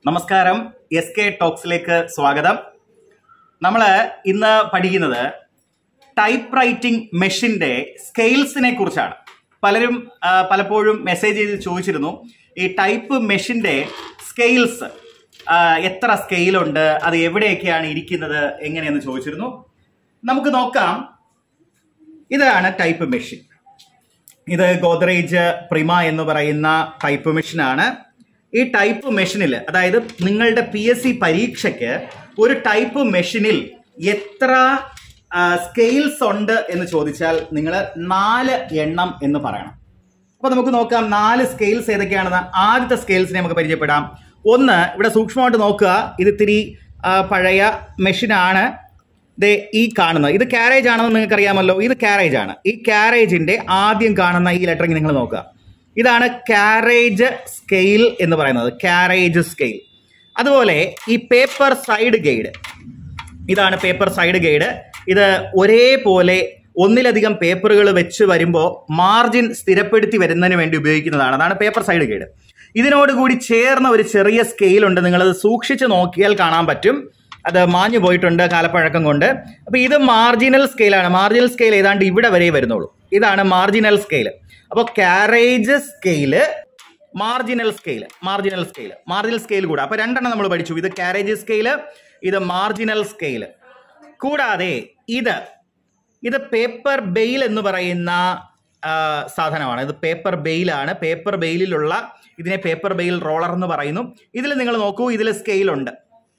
നമസ്കാരം S K ടോക്സിലേക്ക് സ്വാഗതം നമ്മൾ ഇന്ന് പഠിക്കുന്നത് ടൈപ്പ് റൈറ്റിംഗ് മെഷീന്റെ സ്കെയിൽസിനെ കുറിച്ചാണ് പലരും ആ, പലപ്പോഴും മെസ്സേജ് ചെയ്ത് ചോദിച്ചിരുന്നു ഈ ടൈപ്പ് മെഷീന്റെ സ്കെയിൽസ് എത്ര സ്കെയിലുണ്ട് അത് എവിടെയൊക്കെയാണ് ഇരിക്കുന്നത് എങ്ങനെയെന്ന് ചോദിച്ചിരുന്നു നമുക്ക് നോക്കാം ഇതാണ് ടൈപ്പ് മെഷീൻ ഇത് ഗോദ്രേജ് പ്രിമ എന്ന് പറയുന്ന ടൈപ്പ് മെഷീനാണ് ഈ ടൈപ്പ് മെഷീനിൽ അതായത് നിങ്ങളുടെ പി എസ് സി പരീക്ഷയ്ക്ക് ഒരു ടൈപ്പ് മെഷീനിൽ എത്ര സ്കെയിൽസ് ഉണ്ട് എന്ന് ചോദിച്ചാൽ നിങ്ങൾ നാല് എണ്ണം എന്ന് പറയണം അപ്പൊ നമുക്ക് നോക്കാം നാല് സ്കെയിൽസ് ഏതൊക്കെയാണെന്ന് ആദ്യത്തെ സ്കെയിൽസിനെ നമുക്ക് പരിചയപ്പെടാം ഒന്ന് ഇവിടെ സൂക്ഷ്മമായിട്ട് നോക്കുക ഇത് ഇത്തിരി ആ, പഴയ മെഷീനാണ് ദേ ഈ കാണുന്നത് ഇത് കാരേജ് ആണെന്ന് നിങ്ങൾക്ക് അറിയാമല്ലോ ഇത് കാരേജ് ആണ് ഈ കാരേജിന്റെ ആദ്യം കാണുന്ന ഈ ലെറ്ററിങ് നിങ്ങൾ നോക്കുക ഇതാണ് കാരേജ് സ്കെയിൽ എന്ന് പറയുന്നത് കാരേജ് സ്കെയിൽ അതുപോലെ ഈ പേപ്പർ സൈഡ് ഗൈഡ് ഇതാണ് പേപ്പർ സൈഡ് ഗൈഡ് ഇത് ഒരേപോലെ ഒന്നിലധികം പേപ്പറുകൾ വെച്ച് വരുമ്പോൾ മാർജിൻ സ്ഥിരപ്പെടുത്തി വരുന്നതിന് വേണ്ടി ഉപയോഗിക്കുന്നതാണ് അതാണ് പേപ്പർ സൈഡ് ഗൈഡ് ഇതിനോട് കൂടി ചേർന്ന ഒരു ചെറിയ സ്കെയിൽ ഉണ്ട് നിങ്ങളത് സൂക്ഷിച്ച് നോക്കിയാൽ കാണാൻ പറ്റും അത് മാഞ്ഞു പോയിട്ടുണ്ട് കാലപ്പഴക്കം കൊണ്ട് അപ്പോൾ ഇത് മാർജിനൽ സ്കെയിലാണ് മാർജിനൽ സ്കെയിൽ ഏതാണ്ട് ഇവിടെ വരെ വരുന്നുള്ളൂ ഇതാണ് മാർജിനൽ സ്കെയിൽ അപ്പോൾ carriage scale marginal scale marginal scale marginal scale കൂടെ അപ്പോൾ രണ്ടെണ്ണം നമ്മൾ പഠിച്ചു ഇത് കാരേജ് സ്കെയില് ഇത് മാർജിനൽ സ്കെയിൽ കൂടാതെ ഇത് ഇത് പേപ്പർ ബെയിൽ എന്ന് പറയുന്ന ആ, സാധനമാണ് ഇത് പേപ്പർ ബെയിലാണ് പേപ്പർ ബെയിലുള്ള ഇതിനെ പേപ്പർ ബെയിൽ റോളർ എന്ന് പറയുന്നു ഇതിൽ നിങ്ങൾ നോക്കൂ ഇതിൽ സ്കെയിലുണ്ട്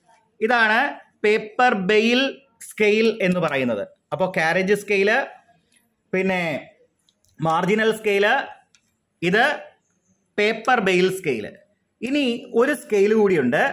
ഇതാണ് പേപ്പർ ബെയിൽ സ്കെയിൽ എന്ന് പറയുന്നത് അപ്പോൾ കാരേജ് സ്കെയില് പിന്നെ മാർജിനൽ സ്കെയില് ഇത് പേപ്പർ ബെയിൽ സ്കെയില് ഇനി ഒരു സ്കെയിൽ കൂടിയുണ്ട്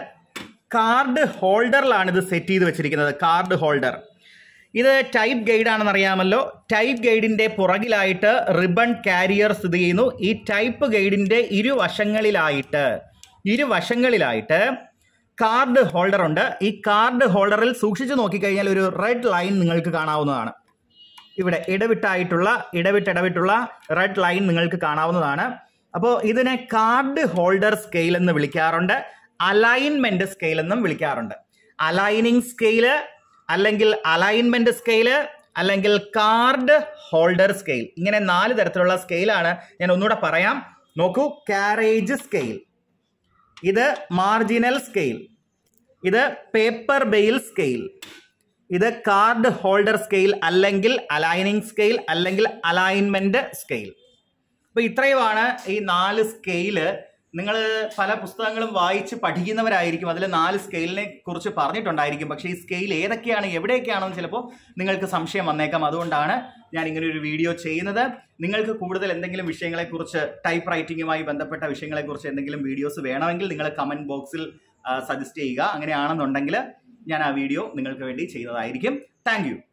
കാർഡ് ഹോൾഡറിലാണ് ഇത് സെറ്റ് ചെയ്ത് വെച്ചിരിക്കുന്നത് കാർഡ് ഹോൾഡർ ഇത് ടൈപ്പ് ഗൈഡ് ആണെന്ന് അറിയാമല്ലോ ടൈപ്പ് ഗൈഡിന്റെ പുറകിലായിട്ട് റിബൺ കാരിയർ സ്ഥിതി ചെയ്യുന്നു ഈ ടൈപ്പ് ഗൈഡിന്റെ ഇരുവശങ്ങളിലായിട്ട് ഇരുവശങ്ങളിലായിട്ട് കാർഡ് ഹോൾഡർ ഉണ്ട് ഈ കാർഡ് ഹോൾഡറിൽ സൂക്ഷിച്ചു നോക്കിക്കഴിഞ്ഞാൽ ഒരു റെഡ് ലൈൻ നിങ്ങൾക്ക് കാണാവുന്നതാണ് ഇവിടെ ഇടവിട്ടായിട്ടുള്ള ഇടവിട്ട് ഇടവിട്ടുള്ള റെഡ് ലൈൻ നിങ്ങൾക്ക് കാണാവുന്നതാണ് അപ്പോൾ ഇതിനെ കാർഡ് ഹോൾഡർ സ്കെയിൽ എന്ന് വിളിക്കാറുണ്ട് അലൈൻമെന്റ് സ്കെയിൽ എന്നും വിളിക്കാറുണ്ട് അലൈനിങ് സ്കെയില് അല്ലെങ്കിൽ അലൈൻമെന്റ് സ്കെയില് അല്ലെങ്കിൽ കാർഡ് ഹോൾഡർ സ്കെയിൽ ഇങ്ങനെ നാല് തരത്തിലുള്ള സ്കെയിലാണ് ഞാൻ ഒന്നുകൂടെ പറയാം നോക്കൂ കാരേജ് സ്കെയിൽ ഇത് മാർജിനൽ സ്കെയിൽ ഇത് പേപ്പർ ബെയിൽ സ്കെയിൽ ഇത് കാർഡ് ഹോൾഡർ സ്കെയിൽ അല്ലെങ്കിൽ അലൈനിങ് സ്കെയിൽ അല്ലെങ്കിൽ അലൈൻമെന്റ് സ്കെയിൽ അപ്പോൾ ഇത്രയുമാണ് ഈ നാല് സ്കെയില് നിങ്ങൾ പല പുസ്തകങ്ങളും വായിച്ച് പഠിക്കുന്നവരായിരിക്കും അതിൽ നാല് സ്കെയിലിനെ കുറിച്ച് പറഞ്ഞിട്ടുണ്ടായിരിക്കും പക്ഷേ ഈ സ്കെയിൽ ഏതൊക്കെയാണ് എവിടെയൊക്കെയാണെന്ന് ചിലപ്പോൾ നിങ്ങൾക്ക് സംശയം വന്നേക്കാം അതുകൊണ്ടാണ് ഞാൻ ഇങ്ങനെ ഒരു വീഡിയോ ചെയ്യുന്നത് നിങ്ങൾക്ക് കൂടുതൽ എന്തെങ്കിലും വിഷയങ്ങളെക്കുറിച്ച് ടൈപ്പ് റൈറ്റിംഗുമായി ബന്ധപ്പെട്ട വിഷയങ്ങളെക്കുറിച്ച് എന്തെങ്കിലും വീഡിയോസ് വേണമെങ്കിൽ നിങ്ങൾ കമൻറ്റ് ബോക്സിൽ സജസ്റ്റ് ചെയ്യുക അങ്ങനെയാണെന്നുണ്ടെങ്കിൽ ഞാൻ ആ വീഡിയോ നിങ്ങൾക്ക് വേണ്ടി ചെയ്യുന്നതായിരിക്കും താങ്ക്